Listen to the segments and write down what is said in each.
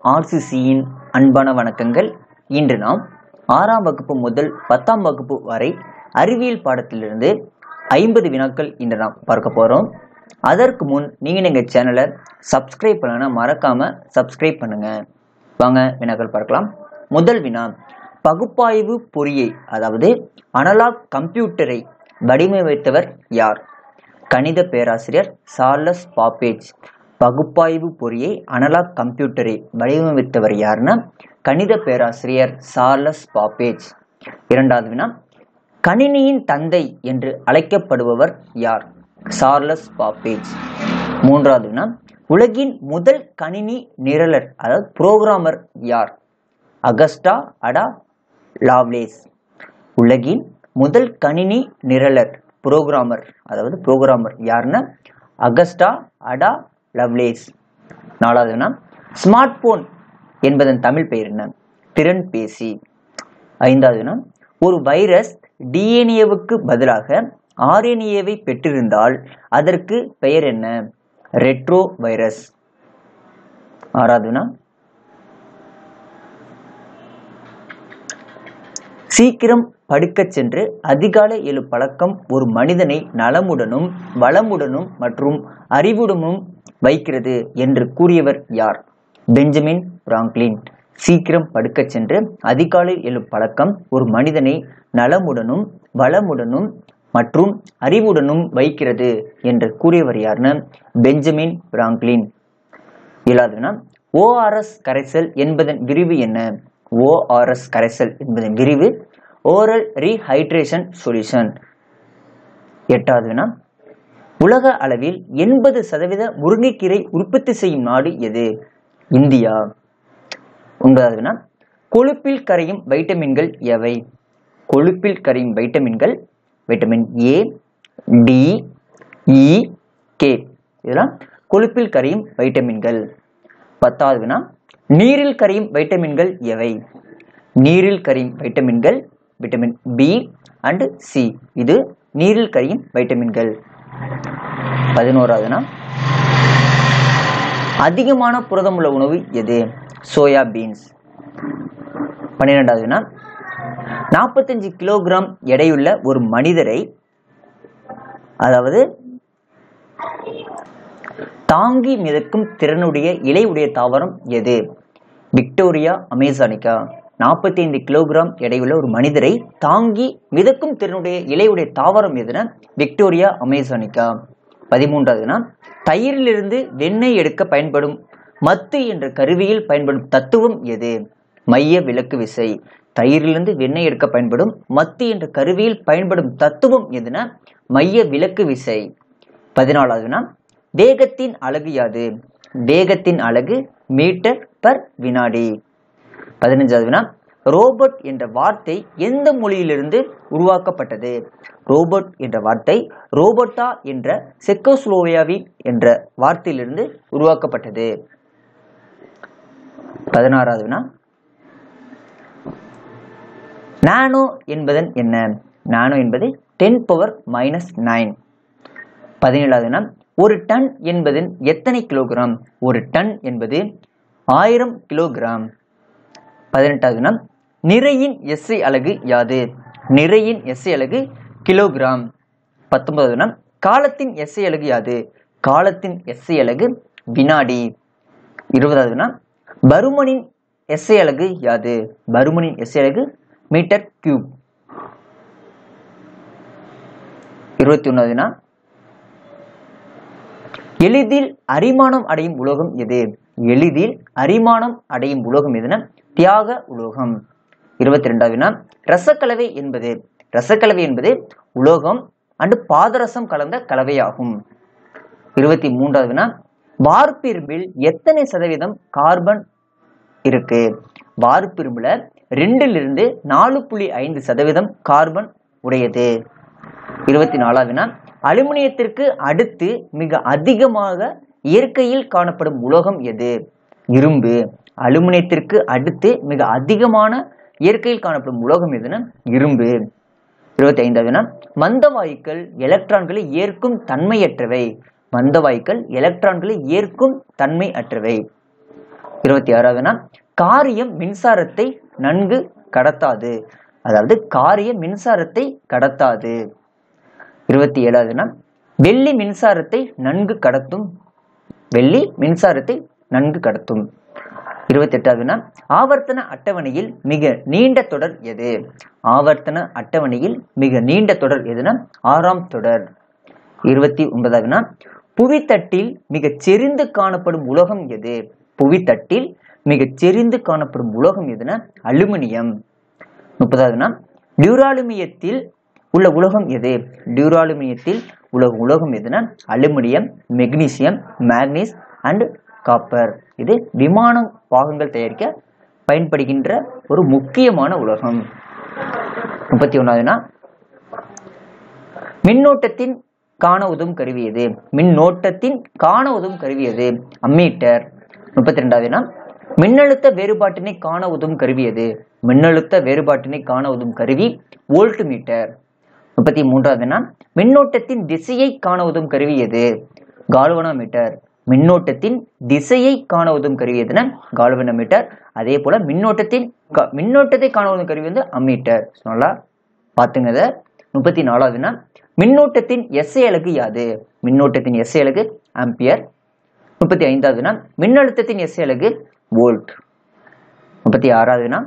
ஆர்சிசியின் அன்பான வணக்கங்கள் இன்று நாம் ஆறாம் வகுப்பு முதல் பத்தாம் வகுப்பு வரை அறிவியல் பாடத்திலிருந்து ஐம்பது வினாக்கள் இன்று நாம் பார்க்க போகிறோம் அதற்கு முன் நீங்கள் எங்கள் சேனலை சப்ஸ்கிரைப் பண்ணலன்னா மறக்காமல் சப்ஸ்கிரைப் பண்ணுங்க வாங்க வினாக்கள் பார்க்கலாம் முதல் வினா பகுப்பாய்வு பொறியை அதாவது அனலாக் கம்ப்யூட்டரை வடிவமைத்தவர் யார் கணித பேராசிரியர் சார்லஸ் பாப்பேஜ் பகுப்பாய்வு பொறியை அனலாக் கம்ப்யூட்டரை வடிவமைத்தவர் யாருன்னா கணித பேராசிரியர் சார்லஸ் பாப்பேஜ் இரண்டாவது வினா கணினியின் தந்தை என்று அழைக்கப்படுபவர் யார் சார்லஸ் பாப்பேஜ் மூன்றாவது வினா உலகின் முதல் கணினி நிரலர் அதாவது புரோகிராமர் யார் அகஸ்டா அடா லாவ்லேஸ் உலகின் முதல் கணினி நிரலர் புரோகிராமர் அதாவது புரோகிராமர் யாருன்னா அகஸ்டா அடா லவ்லேஸ் நாலாவது வினா ஸ்மார்ட் போன் என்பதன் தமிழ் பெயர் என்ன திறன் பேசி ஐந்தாவது வினா ஒரு வைரஸ் டிஎன்ஏவுக்கு பதிலாக ஆர்என்ஏவை பெற்றிருந்தால் அதற்கு பெயர் என்ன ரெட்ரோ வைரஸ் ஆறாவது வினா சீக்கிரம் படுக்கச் சென்று அதிகாலை எழு பழக்கம் ஒரு மனிதனை நலமுடனும் வளமுடனும் மற்றும் அறிவுடனும் வைக்கிறது என்று கூறியவர் யார் பெஞ்சமின் பிராங்க்லின் சீக்கிரம் படுக்கச் சென்று அதிகாலை எழு பழக்கம் ஒரு மனிதனை நலமுடனும் வளமுடனும் மற்றும் அறிவுடனும் வைக்கிறது என்று கூறியவர் யாருன்னு பெஞ்சமின் பிராங்க்லின் ஏழாவதுனா ஓஆர்எஸ் கரைசல் என்பதன் விரிவு என்ன ஓஆர்எஸ் கரைசல் என்பதன் விரிவு ஓரல் ரீஹைட்ரேஷன் சொல்யூஷன் எட்டாவது வினா உலக அளவில் எண்பது சதவீத முருங்கைக்கீரை உற்பத்தி செய்யும் நாடு எது இந்தியா ஒன்பதாவது வினா கொழுப்பில் கரையும் வைட்டமின்கள் எவை கொழுப்பில் கரையும் வைட்டமின்கள் vitamin A D E K இதெல்லாம் கொழுப்பில் கரையும் வைட்டமின்கள் பத்தாவது வினா நீரில் கரையும் வைட்டமின்கள் எவை நீரில் கரையும் வைட்டமின்கள் விட்டமின் பி அண்ட் சி இது நீரில் கரையும் வைட்டமின்கள் பதினோராவதுனா அதிகமான புரதமுள்ள உணவு எது சோயா பீன்ஸ் பன்னிரெண்டாவதுனா நாற்பத்தஞ்சு கிலோகிராம் எடையுள்ள ஒரு மனிதரை அதாவது தாங்கி மிதக்கும் திறனுடைய இலை உடைய தாவரம் எது விக்டோரியா அமேசானிக்கா நாற்பத்தி ஐந்து கிலோகிராம் எடையுள்ள ஒரு மனிதரை தாங்கி மிதக்கும் திறனுடைய இலையுடைய தாவரம் எதுனா விக்டோரியா அமேசானிக்கா பதிமூன்றாவதுனா தயிரிலிருந்து வெண்ணெய் எடுக்க பயன்படும் மத்து என்ற கருவியில் பயன்படும் தத்துவம் எது மைய விளக்கு விசை தயிரிலிருந்து வெண்ணெய் எடுக்க பயன்படும் மத்து என்ற கருவியில் பயன்படும் தத்துவம் எதுனா மைய விளக்கு விசை பதினாலாவதுனா வேகத்தின் அலகு யாது வேகத்தின் அலகு மீட்டர் பர் வினாடி பதினஞ்சாவது வினா ரோபோட் என்ற வார்த்தை எந்த மொழியிலிருந்து உருவாக்கப்பட்டது ரோபோட் என்ற வார்த்தை ரோபோட்டா என்ற செக்கோஸ்லோவியாவி என்ற வார்த்தையிலிருந்து உருவாக்கப்பட்டது பதினாறாவது வினா நானோ என்பதன் என்ன நானோ என்பது டென் பவர் மைனஸ் நைன் பதினேழாவது வினா ஒரு டன் என்பதன் எத்தனை கிலோகிராம் ஒரு டன் என்பது ஆயிரம் கிலோகிராம் பதினெட்டாவது வினா நிறையின் எஸ்ஐ அலகு யாது நிறையின் எஸ்ஐ அலகு கிலோகிராம் பத்தொன்பதாவது வினா காலத்தின் எஸ்ஐ அலகு யாது காலத்தின் எஸ்ஐ அலகு வினாடி இருபதாவது வினா பருமனின் எஸ்ஐ அலகு யாது பருமனின் எஸ்ஐ அலகு மீட்டர் கியூப் இருபத்தி ஒன்றாவது வினா எளிதில் அரிமானம் அடையும் உலோகம் எது எளிதில் அரிமானம் அடையும் உலோகம் எதுனா தியாக உலோகம் இருபத்தி ரெண்டாவது வினா ரசக்கலவை என்பது ரசக்கலவை என்பது உலோகம் அண்டு பாதரசம் கலந்த கலவையாகும் இருபத்தி மூன்றாவது வினா வார்ப்பிரும்பில் எத்தனை சதவீதம் கார்பன் இருக்கு வார்ப்பிரும்புல ரெண்டிலிருந்து நாலு புள்ளி ஐந்து சதவீதம் கார்பன் உடையது இருபத்தி நாலாவது வினா அலுமினியத்திற்கு அடுத்து மிக அதிகமாக இயற்கையில் காணப்படும் உலோகம் எது இரும்பு அலுமினியத்திற்கு அடுத்து மிக அதிகமான இயற்கையில் காணப்படும் உலோகம் எதுனா இரும்பு இருபத்தி ஐந்தாவது மந்த வாயுக்கள் எலக்ட்ரான்களை ஏற்கும் தன்மையற்றவை மந்த வாயுக்கள் எலக்ட்ரான்களை ஏற்கும் தன்மை அற்றவை இருபத்தி ஆறாவதுனா காரியம் மின்சாரத்தை நன்கு கடத்தாது அதாவது காரியம் மின்சாரத்தை கடத்தாது இருபத்தி ஏழாவதுனா வெள்ளி மின்சாரத்தை நன்கு கடத்தும் வெள்ளி மின்சாரத்தை நன்கு கடத்தும் இருபத்தி எட்டாவதுனா ஆவர்த்தன அட்டவணையில் மிக நீண்ட தொடர் எது ஆவர்த்தன அட்டவணையில் மிக நீண்ட தொடர் எதுனா ஆறாம் தொடர் இருபத்தி ஒன்பதாவதுனா புவித்தட்டில் மிகச் செறிந்து காணப்படும் உலோகம் எது புவித்தட்டில் மிகச் செறிந்து காணப்படும் உலோகம் எதுனா அலுமினியம் முப்பதாவதுனா டியூராலுமியத்தில் உள்ள உலோகம் எது டியூராலுமியத்தில் உள்ள உலோகம் எதுனா aluminium magnesium manganese and copper இது விமான பாகங்கள் தயாரிக்க பயன்படுகின்ற ஒரு முக்கியமான உலோகம் முப்பத்தி ஒன்னாவதுனா மின்னோட்டத்தின் காண உதவும் கருவி எது மின்னோட்டத்தின் காண உதவும் கருவி எது அம்மீட்டர் முப்பத்தி ரெண்டாவதுனா மின்னழுத்த வேறுபாட்டினை காண உதவும் கருவி எது மின்னழுத்த வேறுபாட்டினை காண உதவும் கருவி வோல்ட் மீட்டர் முப்பத்தி மூன்றாவதுனா மின்னோட்டத்தின் திசையை காண உதவும் கருவி எது கால்வனோமீட்டர் மின்னோட்டத்தின் திசையை காண உதவும் கருவி எதுனா கால்வனோமீட்டர் அதே போல மின்னோட்டத்தின் க- மின்னோட்டத்தை காண உதவும் கருவி வந்து அம்மீட்டர் நல்லா பார்த்துங்க இதை. முப்பத்தி நாலாவதுனா மின்னோட்டத்தின் எஸ்ஐ அலகு யாது மின்னோட்டத்தின் எஸ்ஐ அலகு ஆம்பியர் முப்பத்தி ஐந்தாவதுனா மின்னழுத்தத்தின் எஸ்ஐ அலகு வோல்ட் முப்பத்தி ஆறாவதுனா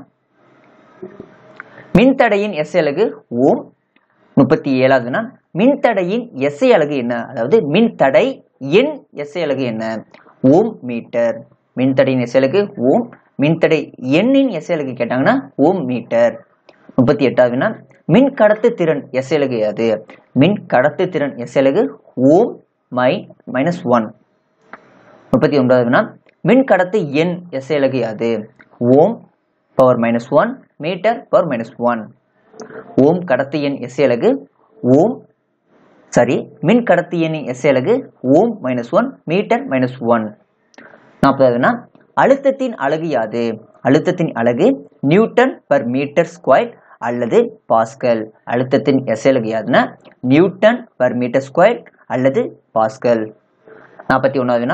மின்தடையின் எஸ்ஐ அலகு ஓம் முப்பத்தி ஏழாவதுனா மின்தடையின் எஸ்ஐ அலகு என்ன அதாவது மின்தடை எண் எஸ்ஐ அலகு என்ன ஓம் மீட்டர் மின்தடையின் எஸ்ஐ அலகு ஓம் மின்தடை எண்ணின் எஸ்ஐ அலகு கேட்டாங்கன்னா ஓம் மீட்டர் முப்பத்தி எட்டாவதுனா மின் கடத்து திறன் எஸ் அலகு அது மின் கடத்து திறன் எஸ் அலகு ஓம் மை மைனஸ் ஒன் முப்பத்தி ஒன்பதாவதுனா மின் கடத்து எண் எஸ் அலகு அது ohm power minus one metre power minus one ohm கடத்து எண் எஸ் அலகு ஓம் சாரி மின் கடத்து எண்ணின் எஸ் அலகு ohm minus one metre minus one நாற்பதாவதுனா அழுத்தத்தின் அலகு யாது அழுத்தத்தின் அலகு நியூட்டன் பர் மீட்டர் ஸ்கொயர் அல்லது பாஸ்கல் அழுத்தத்தின் எஸ் அலகு யாதுன்னா நியூட்டன் பர் மீட்டர் ஸ்கொயர் அல்லது பாஸ்கல் நாற்பத்தி ஒன்றாவதுனா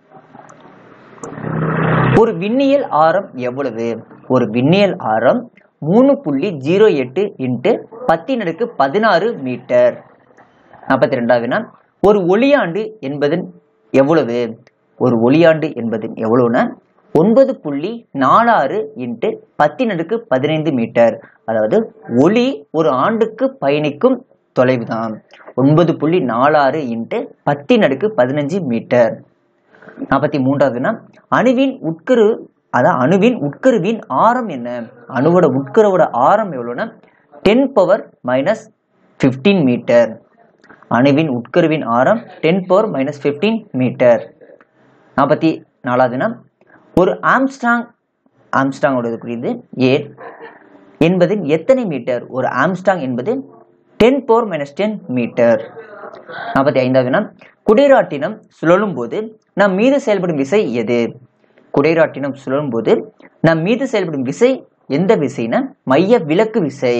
ஒரு விண்ணியல் ஆரம் எவ்வளவு ஒரு விண்ணியல் ஆரம் மூணு புள்ளி ஜீரோ எட்டு இன்ட்டு பத்தின் அடுக்கு பதினாறு மீட்டர் நாற்பத்தி ரெண்டாவதுனா ஒரு ஒளியாண்டு என்பதன் எவ்வளவு ஒரு ஒளியாண்டு என்பதன் எவ்வளவுனா ஒன்பது புள்ளி நாலாறு இன்ட்டு பத்தின் அடுக்கு பதினைந்து மீட்டர் அதாவது ஒளி ஒரு ஆண்டுக்கு பயணிக்கும் தொலைவு தான் ஒன்பது புள்ளி நாலாறு இன்ட்டு பத்தின் அடுக்கு பதினஞ்சு மீட்டர் நாற்பத்தி மூன்றாவதுனா அணுவின் உட்கரு அதான் அணுவின் உட்கருவின் ஆரம் என்ன அணுவோட உட்கருவோட ஆரம் எவ்வளோன்னா ten power minus fifteen metre அணுவின் உட்கருவின் ஆரம் ten power minus fifteen metre நாற்பத்தி நாலாவதுனா ஒரு ஆம்ஸ்டாங் ஆம்ஸ்டாங்கோட குறியது ஏன் என்பதின் எத்தனை மீட்டர் ஒரு ஆம்ஸ்டாங் என்பது ten power minus ten metre நாற்பத்தி ஐந்தாவதுனா குடைராட்டினம் சுழலும் போது நம் மீது செயல்படும் விசை எது குடைராட்டினம் சுழலும் போது நம் மீது செயல்படும் விசை எந்த விசைனா மைய விலக்கு விசை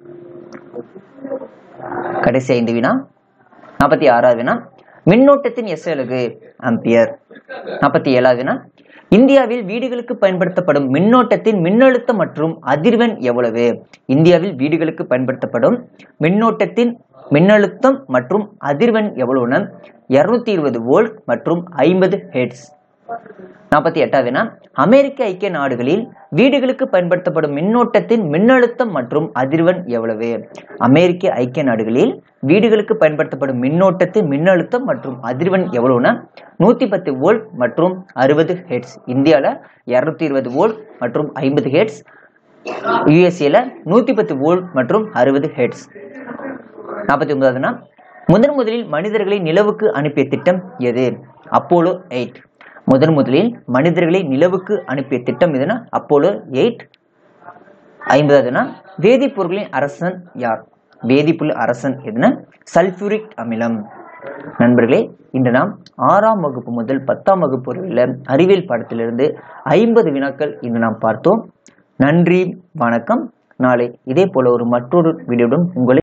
கடைசி ஐந்து வினா நாற்பத்தி ஆறாவது வினா மின்னோட்டத்தின் எஸ் அலகு ஆம்பியர் நாற்பத்தி ஏழாவது வினா இந்தியாவில் வீடுகளுக்கு பயன்படுத்தப்படும் மின்னோட்டத்தின் மின்னழுத்தம் மற்றும் அதிர்வெண் எவ்வளவு இந்தியாவில் வீடுகளுக்கு பயன்படுத்தப்படும் மின்னோட்டத்தின் மின்னழுத்தம் மற்றும் அதிர்வெண் எவ்வளவுனா இருநூத்தி இருபது வோல்ட் மற்றும் ஐம்பது ஹெட்ஸ் நாற்பத்தி எட்டாவதுனா அமெரிக்க ஐக்கிய நாடுகளில் வீடுகளுக்கு பயன்படுத்தப்படும் மின்னோட்டத்தின் மின்னழுத்தம் மற்றும் அதிர்வெண் எவ்வளவு அமெரிக்க ஐக்கிய நாடுகளில் வீடுகளுக்கு பயன்படுத்தப்படும் மின்னோட்டத்தின் மின்னழுத்தம் மற்றும் அதிர்வெண் எவ்வளவுனா நூத்தி பத்து வோல்ட் மற்றும் அறுபது ஹெட்ஸ் இந்தியாவில் இருநூத்தி இருபது வோல்ட் மற்றும் ஐம்பது ஹெட்ஸ் யுஎஸ்ஏல நூத்தி பத்து வோல்ட் மற்றும் அறுபது ஹெட்ஸ் நாற்பத்தி ஒன்பதாவதுனா முதன் முதலில் மனிதர்களை நிலவுக்கு அனுப்பிய திட்டம் எது அப்போலோ எயிட் முதன் முதலில் மனிதர்களை நிலவுக்கு அனுப்பிய திட்டம் எதுனா அப்போலோ எயிட் ஐம்பதாவதுனா வேதிப்பொருட்களின் அரசன் யார் வேதிப்பொருள் அரசன் எதுனா சல்பூரிக் அமிலம் நண்பர்களே இன்று நாம் ஆறாம் வகுப்பு முதல் பத்தாம் வகுப்பு வரையுள்ள அறிவியல் பாடத்திலிருந்து ஐம்பது வினாக்கள் இன்று நாம் பார்த்தோம் நன்றி வணக்கம் நாளை இதே போல ஒரு மற்றொரு வீடியோடன் உங்களை